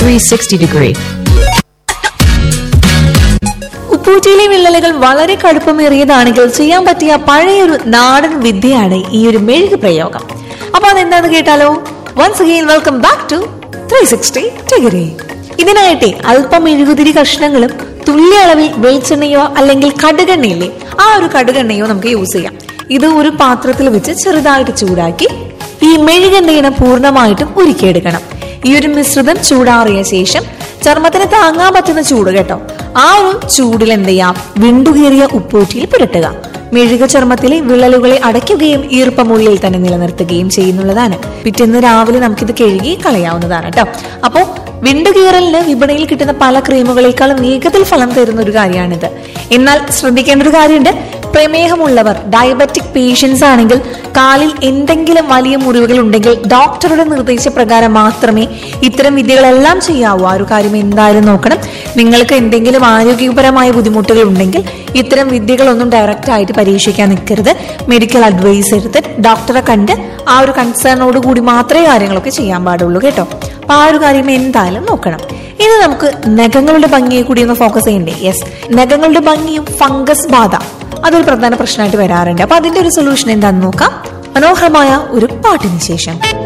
360 degree. ഉപ്പൂറ്റിയിലെ വിള്ളലുകൾ വളരെ കടുപ്പമേറിയതാണെങ്കിൽ ചെയ്യാൻ പറ്റിയ പഴയൊരു നാടൻ വിദ്യയാണ് ഈ ഒരു മെഴുക് പ്രയോഗം അപ്പൊ അതെന്താന്ന് കേട്ടാലോ once again welcome back to three sixty degree ഇതിനായിട്ടെ അല്പം മെഴുകുതിരി കഷ്ണങ്ങളും തുല്യ അളവിൽ വെളിച്ചെണ്ണയോ അല്ലെങ്കിൽ കടുകെണ്ണയില്ലേ ആ ഒരു കടുകെണ്ണയോ നമുക്ക് യൂസ് ചെയ്യാം ഇത് ഒരു പാത്രത്തിൽ വെച്ച് ചെറുതായിട്ട് ചൂടാക്കി ഈ മെഴുകെണ്ണയിനെ പൂർണ്ണമായിട്ടും ഉരുക്കിയെടുക്കണം ഈ ഒരു മിശ്രിതം ചൂടാറിയ ശേഷം ചർമ്മത്തിന് താങ്ങാൻ പറ്റുന്ന ചൂട് കേട്ടോ ആ ഒരു ചൂടിൽ എന്ത് ചെയ്യാം വിണ്ടുകീറിയ ഉപ്പൂറ്റിയിൽ പുരട്ടുക മെഴുക ചർമ്മത്തിലെ വിള്ളലുകളെ അടയ്ക്കുകയും ഈർപ്പമുള്ളിൽ തന്നെ നിലനിർത്തുകയും ചെയ്യുന്നുള്ളതാണ് പിറ്റേന്ന് രാവിലെ നമുക്കിത് കഴുകി കളയാവുന്നതാണ് കേട്ടോ അപ്പോ വിണ്ടുകീറലിന് വിപണിയിൽ കിട്ടുന്ന പല ക്രീമുകളെക്കാളും വേഗത്തിൽ ഫലം തരുന്ന ഒരു കാര്യമാണിത് എന്നാൽ ശ്രദ്ധിക്കേണ്ട ഒരു കാര്യമുണ്ട് പ്രമേഹമുള്ളവർ ഡയബറ്റിക് പേഷ്യൻസ് ആണെങ്കിൽ കാലിൽ എന്തെങ്കിലും വലിയ മുറിവുകൾ ഉണ്ടെങ്കിൽ ഡോക്ടറുടെ നിർദ്ദേശപ്രകാരം മാത്രമേ ഇത്തരം വിദ്യകളെല്ലാം ചെയ്യാവൂ ആ ഒരു കാര്യം എന്തായാലും നോക്കണം നിങ്ങൾക്ക് എന്തെങ്കിലും ആരോഗ്യപരമായ ബുദ്ധിമുട്ടുകൾ ഉണ്ടെങ്കിൽ ഇത്തരം വിദ്യകളൊന്നും ഡയറക്റ്റ് ആയിട്ട് പരീക്ഷിക്കാൻ നിൽക്കരുത് മെഡിക്കൽ അഡ്വൈസ് എടുത്ത് ഡോക്ടറെ കണ്ട് ആ ഒരു കൺസേണോട് കൂടി മാത്രമേ കാര്യങ്ങളൊക്കെ ചെയ്യാൻ പാടുള്ളൂ കേട്ടോ അപ്പൊ ആ ഒരു കാര്യം എന്തായാലും നോക്കണം ഇനി നമുക്ക് നഖങ്ങളുടെ ഭംഗിയെ കൂടി ഒന്ന് ഫോക്കസ് ചെയ്യണ്ടേ യെസ് നഖങ്ങളുടെ ഭംഗിയും ഫംഗസ് ബാധ അതൊരു പ്രധാന പ്രശ്നമായിട്ട് വരാറുണ്ട് അപ്പൊ അതിന്റെ ഒരു സൊല്യൂഷൻ എന്താണെന്ന് നോക്കാം മനോഹരമായ ഒരു പാട്ടിന് ശേഷം